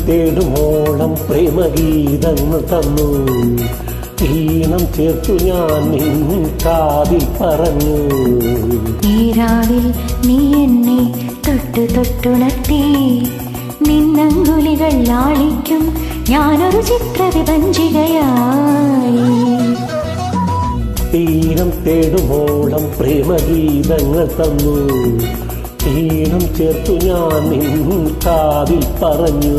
തേടുമോളം പ്രേമഗീതങ്ങൾ തന്നു ഈണം ചേർത്തു ഞാൻ നിൻ കാതിൽ പറഞ്ഞു ഈരാവിൽ നീ എന്നെ തൊട്ടു തൊട്ടുണർത്തി നിന്നങ്കുലികൾ ലാളിക്കും ഞാനൊരു ചിത്രവിഭഞ്ചികയായി ഈണം തേടുമോളം പ്രേമഗീതങ്ങൾ തന്നു ഈണം ചേർത്തു ഞാൻ നിൻ കാതിൽ പറഞ്ഞു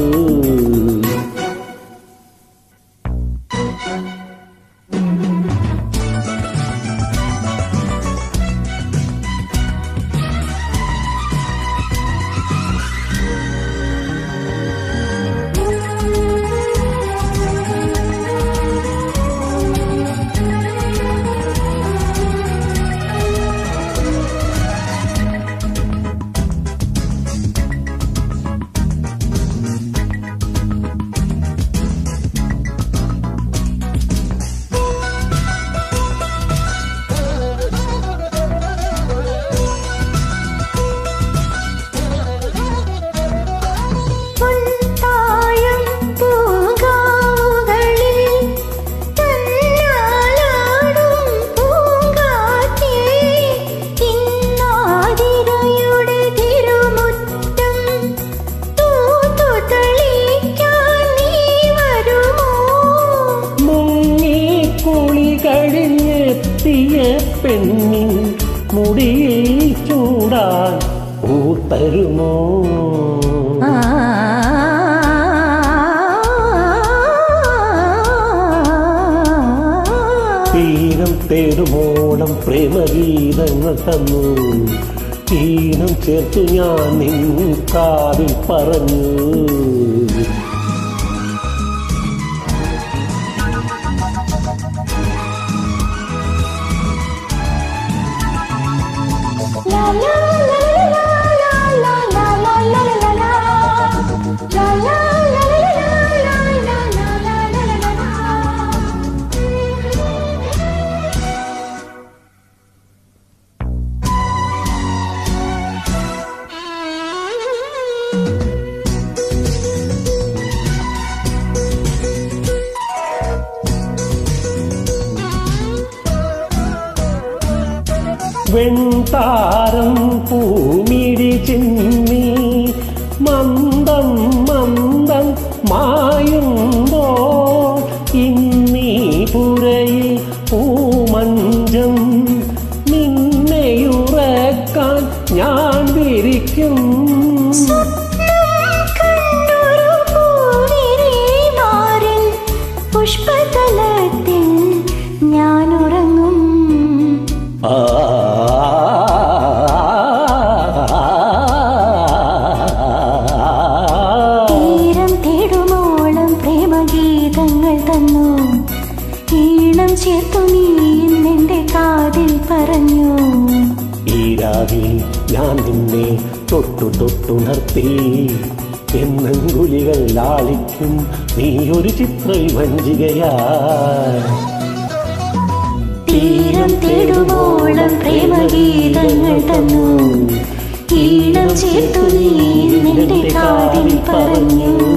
പൊൻതായം പൂങ്കാവുകളിൽ തന്നാലാടും പൂങ്കാറ്റേ, ഇന്നാതിരയുടെ തിരുമുറ്റം തൂത്തു തെളിക്കാൻ നീ വരുമോ മുങ്ങി കുളി കഴിഞ്ഞെത്തിയ പെണ്ണിൻ മുടിയിൽ ചൂടാൻ ഊത്തരുമോ തീരം തേടുമോളം പ്രേമഗീതങ്ങൾ തന്നു ഈണം ചേർത്തു ഞാൻ നിൻ കാതിൽ പറഞ്ഞു വെൺതാരം പൂമിഴി ചിന്നി മന്ദം മന്ദം മായുമ്പോ ഇന്നീ പുരയിൽ പൂമഞ്ചം നിന്നെയുറക്കാൻ ഞാൻ വിരിക്കും പുഷ്പതലത്തിൽ ഞാൻ ഉറങ്ങും ആ തീരം തേടുമോളം പ്രേമഗീതങ്ങൾ തന്നു ഈണം ചേർത്തു നീ എന്റെ കാതിൽ പറഞ്ഞു ഈ രാവിൽ ഞാൻ നിന്നെ തൊട്ടു തൊട്ടുണർത്തി എന്നങ്കുലികൾ ലാളിക്കും നീ ഒരു ചിത്ര വഞ്ചികയാ തീരം തേടുമോളം പ്രേമഗീതങ്ങൾ തന്നു ഈണം ചേർത്തു നീ എന്റെ കാതിൽ പറഞ്ഞു